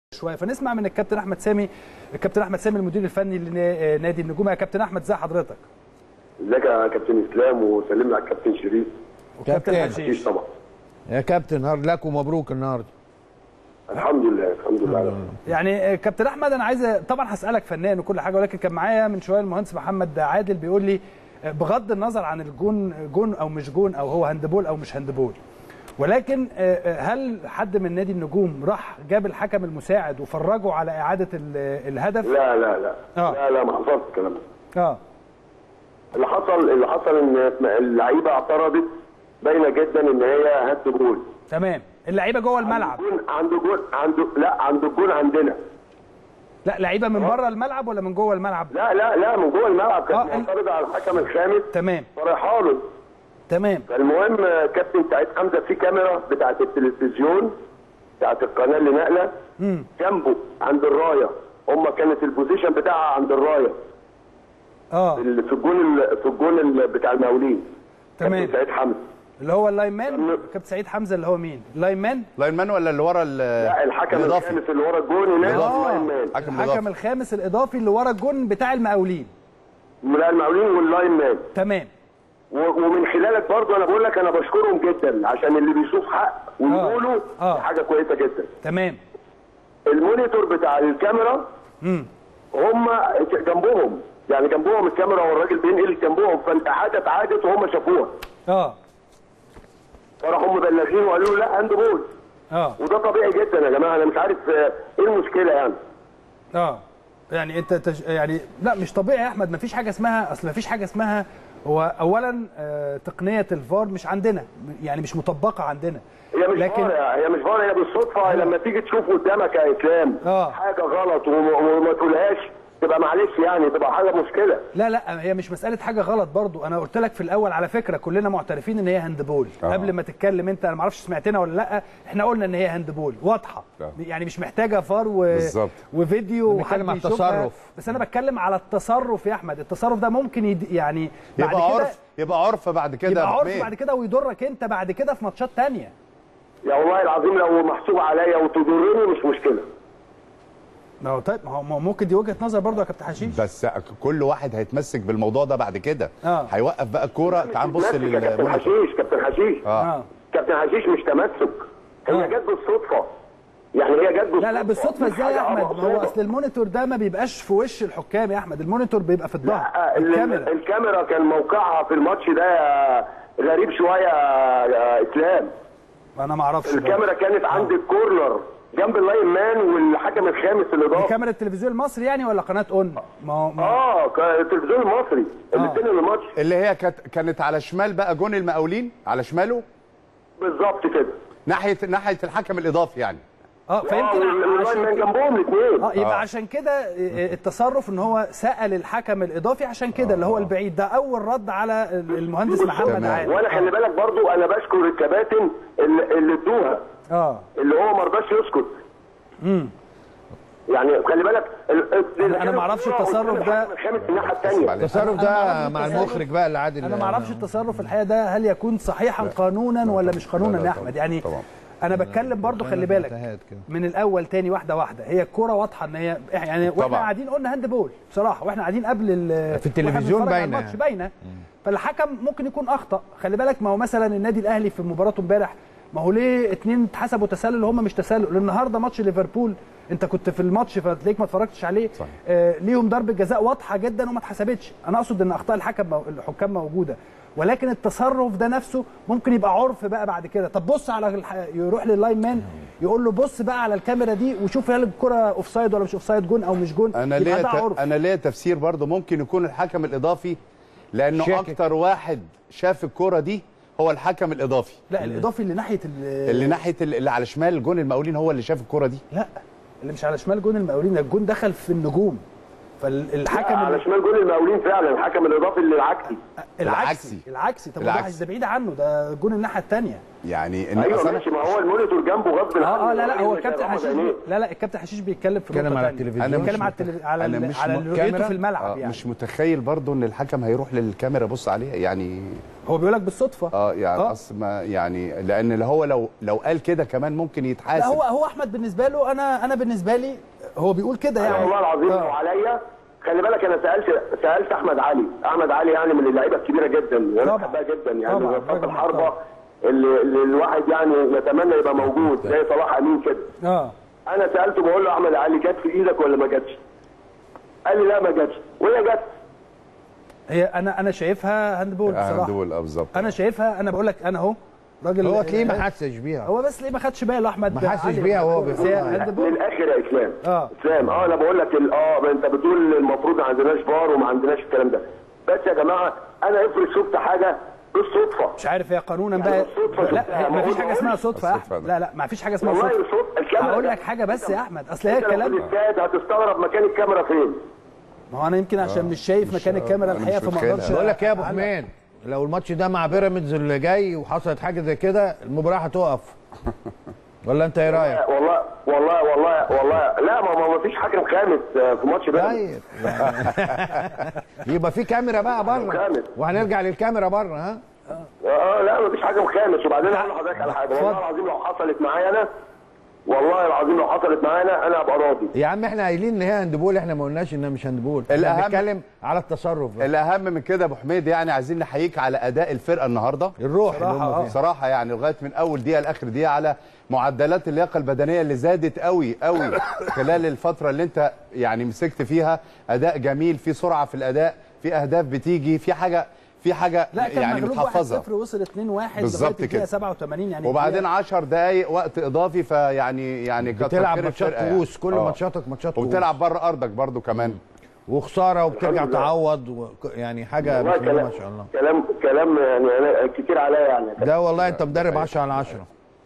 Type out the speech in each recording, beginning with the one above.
شويه فنسمع من الكابتن احمد سامي الكابتن احمد سامي المدير الفني لنادي النجوم يا كابتن احمد ازي حضرتك ازيك يا كابتن اسلام وسلمنا على الكابتن شريف وكابتن كابتن. اكيد حشيش طبعا يا كابتن هارد لك ومبروك النهارده الحمد لله الحمد لله على خير. يعني آه، كابتن احمد انا عايز طبعا هسالك فنان وكل حاجه ولكن كان معايا من شويه المهندس محمد عادل بيقول لي آه، بغض النظر عن الجون جون او مش جون او هو هاندبول او مش هاندبول ولكن آه، آه، هل حد من نادي النجوم راح جاب الحكم المساعد وفرجه على اعاده ال- الهدف لا لا لا آه. لا لا ما حصلش الكلام ده اه اللي حصل اللي حصل ان اللعيبه اعترضت باينه جدا ان هي هاند بول تمام اللعيبه جوه الملعب جون عنده جون عنده لا عنده الجون عندنا لا لعيبه من بره الملعب ولا من جوه الملعب لا لا لا من جوه الملعب آه، كانت ال- معترضه على الحكم الخامس تمام فرحها له تمام فالمهم آه، كابتن سعيد حمزه في كاميرا بتاعت التلفزيون بتاعت القناه اللي نقله جنبه عند الرايه هم كانت البوزيشن بتاعها عند الرايه اه اللي في الجون ال- في الجون ال- بتاع المقاولين تمام. كابتن سعيد حمزه اللي هو اللاين مان كابتن سعيد حمزه اللي هو مين اللاين مان لاين مان ولا اللي ورا ال- لا الحكم الإضافي؟ الخامس اللي ورا الجون هناك الإضافي. اللاين مان حكم الحكم الإضافي. الخامس الاضافي اللي ورا الجون بتاع المقاولين لا المقاولين واللاين مان تمام و- ومن خلالك برضو انا بقول لك انا بشكرهم جدا عشان اللي بيشوف حق ويقولوا آه. دي حاجه كويسه جدا تمام المونيتور بتاع الكاميرا هم جنبهم يعني جنبهم الكاميرا والراجل بينقل جنبهم فالاعاده اتعادت وهم شافوها اه فراحوا مبلغين وقالوا له لا هاند بول اه وده طبيعي جدا يا جماعه انا مش عارف آه، ايه المشكله يعني اه يعني انت تش... يعني لا مش طبيعي يا احمد مفيش حاجه اسمها اصل مفيش حاجه اسمها هو اولا آه تقنيه الفار مش عندنا يعني مش مطبقه عندنا هي مش لكن- لكن هي مش فار هي بالصدفه لما تيجي تشوف قدامك يا اسلام آه. حاجه غلط وم- وما تقولهاش تبقى معلش يعني تبقى حاجه مشكله لا لا هي مش مساله حاجه غلط برضو انا قلت لك في الاول على فكره كلنا معترفين ان هي هاندبول آه. قبل ما تتكلم انت انا ما اعرفش سمعتنا ولا لا احنا قلنا ان هي هاندبول واضحه آه. يعني مش محتاجه فار و... بالظبط. وفيديو بنتكلم وحد على يشوفها. التصرف. بس انا بتكلم على التصرف يا احمد التصرف ده ممكن يد... يعني بعد يبقى كده عرف يبقى عرف بعد كده يبقى يا أبو عرف حميد. بعد كده ويضرك انت بعد كده في ماتشات تانية يا والله العظيم لو محسوب عليا وتضرني مش مشكله ما هو طيب ما هو ما هو ممكن دي وجهه نظر برضو يا كابتن حشيش بس كل واحد هيتمسك بالموضوع ده بعد كده آه. هيوقف بقى الكوره تعال نبص ماسك يا كابتن للمونيتور حشيش كابتن حشيش اه اه كابتن حشيش مش تمسك آه. هي جت بالصدفه يعني هي جت بالصدفه لا لا بالصدفه مش ازاي يا حاجة احمد ما هو مقصودة. اصل المونيتور ده ما بيبقاش في وش الحكام يا احمد المونيتور بيبقى في الظهر لا ال- الكاميرا الكاميرا كان موقعها في الماتش ده غريب شويه يا اسلام انا ما اعرفش برضو. الكاميرا كانت عند الكورنر جنب اللاين مان والحكم الخامس اللي دي ضاف كاميرا التلفزيون المصري يعني ولا قناه اون ما هو ما اه كان التلفزيون المصري الاثنين الماتش اللي هي كانت كانت على شمال بقى جون المقاولين على شماله بالظبط كده ناحيه ناحيه الحكم الاضافي يعني اه فيمكن اه اللاين عشان مان جنبهم الاثنين اه يبقى آه. عشان كده آه، التصرف ان هو سال الحكم الاضافي عشان كده اللي هو البعيد ده اول رد على المهندس محمد تمام. عادل وانا خلي بالك برضو انا بشكر الكباتن اللي اللي ادوها اه اللي هو ما رضاش يسكت يعني خلي بالك ال- ال- أنا- أنا ما أعرفش التصرف ده. الحكم الخامس الناحيه الثانيه التصرف أنا ده أعرف مع التصرف. المخرج بقى اللي عادل انا ما اعرفش التصرف الحقيقه ده هل يكون صحيحا قانونا ولا مش قانونا لا، لا، يا طبعاً. احمد يعني طبعاً. انا بتكلم برضو خلي بالك انتهت كده. من الاول تاني واحده واحده هي الكوره واضحه ان هي يعني واحنا طبعاً. قاعدين قلنا هاند بول بصراحه واحنا قاعدين قبل ال- في التلفزيون واحنا بنتفرج على باينة الماتش يعني. باينه فالحكم ممكن يكون اخطا خلي بالك ما هو مثلا النادي الاهلي في مباراته امبارح ما هو ليه اتنين اتحسبوا تسلل وهم مش تسلل النهارده ماتش ليفربول انت كنت في الماتش فتلاقيك ما اتفرجتش عليه صحيح. آه ليهم ضربه جزاء واضحه جدا وما اتحسبتش انا اقصد ان اخطاء الحكم مو... الحكام موجوده ولكن التصرف ده نفسه ممكن يبقى عرف بقى بعد كده طب بص على الح... يروح لللاين مان يقول له بص بقى على الكاميرا دي وشوف هل الكره اوف سايد ولا مش اوف سايد جون او مش جون انا يبقى ليا ده ت- عرف انا ليا تفسير برضه ممكن يكون الحكم الاضافي لانه شاكك. اكتر واحد شاف الكوره دي هو الحكم الاضافي لا الاضافي اللي ناحيه ال... اللي ناحيه ال- اللي على شمال جون المقاولين هو اللي شاف الكوره دي لا اللي مش على شمال جون المقاولين ده الجون دخل في النجوم فالحكم على اللي- شمال جول المقاولين فعلا الحكم الاضافي للعكسي العكسي العكسي. العكسي طب العكسي. العكسي ده بعيد عنه ده جون الناحيه الثانيه يعني إن ايوه أصل أنا- ماشي ما هو المونيتور جنبه غصب اه اه لا لا الراجل هو مش الكابتن هيغمض حشيش عينيه. لا لا الكابتن حشيش بيتكلم في بيتكلم نقطه على تانية. التلفزيون. أنا مش بيتكلم على م- التلف... على أنا ال- مش على م- رؤيته كاميرا؟ في الملعب آه يعني مش متخيل برضو ان الحكم هيروح للكاميرا يبص عليها يعني هو بيقول لك بالصدفه اه يعني آه. اصل ما يعني لان اللي هو لو لو قال كده كمان ممكن لا يتحاسب هو هو احمد بالنسبه له انا انا بالنسبه لي هو بيقول كده انا يعني والله العظيم آه. لو عليا خلي بالك انا سالت سالت احمد علي احمد علي يعني من اللعيبه الكبيره جدا وانا طبعا. بحبها جدا يعني طبعا. وسط راجل الحربه محترم. اللي, اللي الواحد يعني يتمنى يبقى موجود زي صلاح امين كده اه انا سالته بقول له احمد علي جت في ايدك ولا ما جاتش؟ قال لي لا ما جاتش وهي جت هي انا انا شايفها هاندبول آه، بصراحه دول آه، بالظبط انا شايفها انا بقول لك انا اهو راجل هو تلاقيه ما حسش بيها هو بس ليه ما خدش باله احمد ما حسش علي؟ بيها وهو بس بيفكر. هي من هاندبول الاخر يا اسلام اه. اسلام اه انا بقول لك ال- اه انت بتقول المفروض ما عندناش فار وما عندناش الكلام ده بس يا جماعه انا افرض شفت حاجه بالصدفه مش عارف هي قانونا يعني بقى بالصدفة لا شفتها، هي ما ما فيش هو حاجه اسمها الصدفة صدفه يا ده. احمد لا لا ما فيش حاجه اسمها والله صدفه الصوت الكاميرا هقول ده. لك حاجه بس يا احمد اصل هي انت لو في الكلام الاستاد هتستغرب مكان الكاميرا فين ما هو انا يمكن عشان مش شايف مكان الكاميرا أنا مش الحقيقه فما متخيلها. اقدرش بقول لك ايه يا ابو أعلق. حميد لو الماتش ده مع بيراميدز اللي جاي وحصلت حاجه زي كده المباراه هتقف ولا انت ايه رايك؟ والله والله والله والله لا ما ما فيش حكم خامس آه، في ماتش بيراميدز طيب يبقى في كاميرا بقى بره خامس. وهنرجع للكاميرا بره ها اه لا ما فيش حكم خامس وبعدين اقول لحضرتك على حاجه والله العظيم لو حصلت معايا انا والله العظيم لو حصلت معايا انا انا ابقى راضي يا عم احنا قايلين ان هي هاندبول احنا ما قلناش انها مش هاندبول الأهم- احنا بنتكلم على التصرف بس. الاهم من كده يا ابو حميد يعني عايزين نحييك على اداء الفرقه النهارده الروح اللي صراحة، هم آه. فيها بصراحه يعني لغايه من اول دقيقه لاخر دقيقه على معدلات اللياقه البدنيه اللي زادت قوي قوي خلال الفتره اللي انت يعني مسكت فيها اداء جميل في سرعه في الاداء في اهداف بتيجي في حاجه في حاجه لا كان يعني مغلوب متحفظه 1-0 وصل 2-1 لغايه بالظبط الدقيقه كده. 87 يعني وبعدين الدقيقة- 10 دقائق وقت اضافي فيعني يعني كتر بتلعب خير ماتشات الفرقة كؤوس كل آه. ماتشاتك ماتشات كؤوس وبتلعب بره ارضك برضو كمان وخساره وبترجع الحمد لله. تعوض و... يعني حاجه والله بسم الله كلام ما شاء الله كلام كلام يعني انا كتير عليا يعني ده والله انت مدرب 10 على 10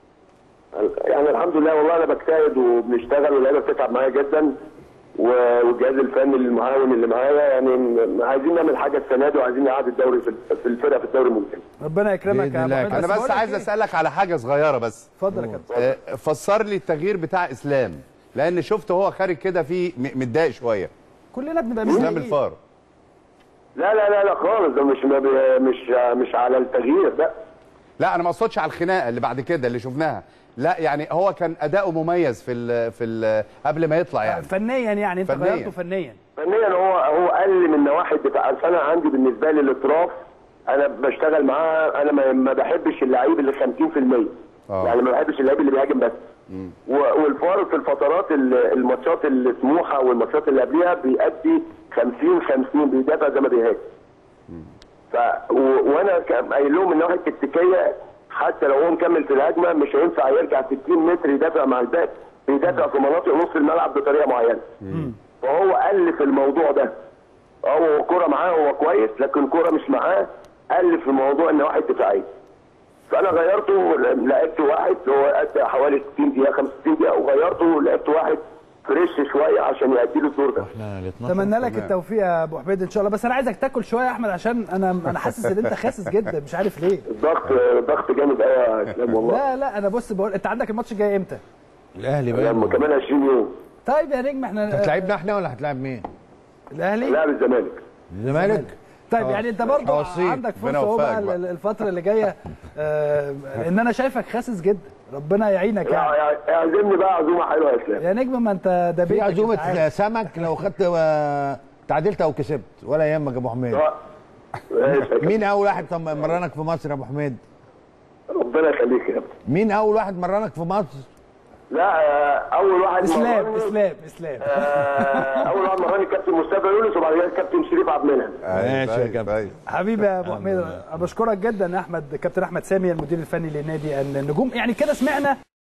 يعني الحمد لله والله انا بجتهد وبنشتغل واللعيبه بتتعب معايا جدا و- والجهاز الفني المعاون اللي معايا يعني م- عايزين نعمل حاجه السنه دي وعايزين نعاد الدوري في في الفرقه في الدوري الممتاز ربنا يكرمك بإذن يا الله. أبو حميد. انا بقول بس لك عايز إيه؟ اسالك على حاجه صغيره بس اتفضل يا كابتن آه، فسر لي التغيير بتاع اسلام لان شفته هو خارج كده في م- متضايق شويه كلنا بنبقى اسلام متضايقين. الفار لا لا لا لا خالص ده مش ما بي- مش مش على التغيير ده لا انا ما اقصدش على الخناقه اللي بعد كده اللي شفناها لا يعني هو كان اداؤه مميز في ال في ال قبل ما يطلع يعني فنيا يعني انت فنياً. غيرته فنيا فنيا هو هو قل من النواحي الدفاع أصل انا عندي بالنسبه لي الاطراف انا بشتغل معاه انا ما, ما بحبش اللعيب اللي 50% آه. يعني ما بحبش اللعيب اللي بيهاجم بس و- والفار في الفترات ال- الماتشات السموحه والماتشات اللي قبليها بيأدي 50 50 بيدافع زي ما بيهاجم ف و- وانا ك- قايل لهم من الناحيه التكتيكيه حتى لو هو مكمل في الهجمه مش هينفع يرجع 60 متر يدافع مع الباك بيدافع في مناطق نص الملعب بطريقه معينه فهو قل في الموضوع ده هو الكوره معاه هو كويس لكن الكوره مش معاه قل في موضوع النواحي الدفاعيه فانا غيرته لعبت واحد هو ادى حوالي 60 دقيقه 65 دقيقه وغيرته لعبت واحد فريش شويه عشان يأدي له الدور ده احنا ال 12 اتمنى لك تمام. التوفيق يا ابو حميد ان شاء الله بس انا عايزك تاكل شويه يا احمد عشان انا انا حاسس ان انت خاسس جدا مش عارف ليه الضغط الضغط جامد قوي يا اسلام والله لا لا انا بص بقول انت عندك الماتش الجاي امتى الاهلي بقى لما كمان 20 يوم طيب يا نجم احنا هتلاعبنا احنا ولا هتلاعب مين؟ الاهلي لاعب الزمالك الزمالك؟ طيب يعني انت برضه هوصيك. عندك ربنا فرصه اهو بقى يوفقك بقى. ال- الفتره اللي جايه آه ان انا شايفك خاسس جدا ربنا يعينك يعني لا، اعزمني بقى عزومه حلوه يا اسلام يا نجم ما انت ده في بيتك، عزومه أنت عارف. سمك لو خدت آه، تعادلت او كسبت ولا يهمك يا ابو حميد آه. ماشي يا كابتن. مين اول واحد طب مرنك في مصر يا ابو حميد؟ ربنا يخليك يا كابتن مين اول واحد مرنك في مصر؟ لا آه، اول واحد اسلام مرني- اسلام اسلام آه، اول واحد مراني الكابتن مصطفى يونس وبعد كده الكابتن شريف عبد المنعم ماشي يا طيب، كابتن. طيب. حبيبي يا ابو حميد أنا بشكرك جدا يا احمد كابتن احمد سامي المدير الفني لنادي النجوم يعني كده سمعنا